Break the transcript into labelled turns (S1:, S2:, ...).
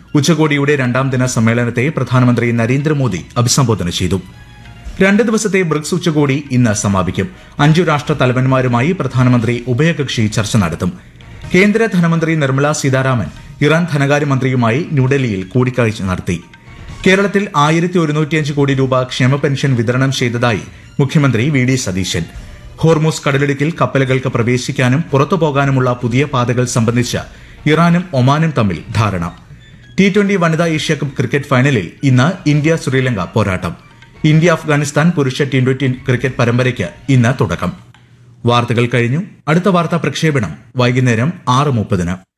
S1: ഉച്ചകോടിയുടെ രണ്ടാം ദിന സമ്മേളനത്തെ പ്രധാനമന്ത്രി നരേന്ദ്രമോദി അഭിസംബോധന ചെയ്തു രണ്ട് ദിവസത്തെ ബ്രിക്സ് ഉച്ചകോടി ഇന്ന് സമാപിക്കും അഞ്ചു രാഷ്ട്ര തലവന്മാരുമായി പ്രധാനമന്ത്രി ഉഭയകക്ഷി ചർച്ച നടത്തും കേന്ദ്ര ധനമന്ത്രി നിർമ്മല സീതാരാമൻ ഇറാൻ ധനകാര്യമന്ത്രിയുമായി ന്യൂഡൽഹിയിൽ കൂടിക്കാഴ്ച നടത്തി കേരളത്തിൽ ആയിരത്തി ഒരുന്നൂറ്റിയഞ്ച് കോടി രൂപ ക്ഷേമ പെൻഷൻ വിതരണം ചെയ്തതായി മുഖ്യമന്ത്രി വി ഡി സതീശൻ ഹോർമൂസ് കടലിടുക്കിൽ കപ്പലുകൾക്ക് പ്രവേശിക്കാനും പുറത്തു പോകാനുമുള്ള പുതിയ പാതകൾ സംബന്ധിച്ച് ഇറാനും ഒമാനും തമ്മിൽ ധാരണ ടി ട്വന്റി വനിതാ ഏഷ്യാകപ്പ് ക്രിക്കറ്റ് ഫൈനലിൽ ഇന്ന് ഇന്ത്യ ശ്രീലങ്ക പോരാട്ടം ഇന്ത്യ അഫ്ഗാനിസ്ഥാൻ പുരുഷ ടി ട്വന്റി ക്രിക്കറ്റ് പരമ്പരയ്ക്ക് ഇന്ന് തുടക്കം വാർത്തകൾ കഴിഞ്ഞു അടുത്ത വാർത്താ പ്രക്ഷേപണം വൈകുന്നേരം ആറ് മുപ്പതിന്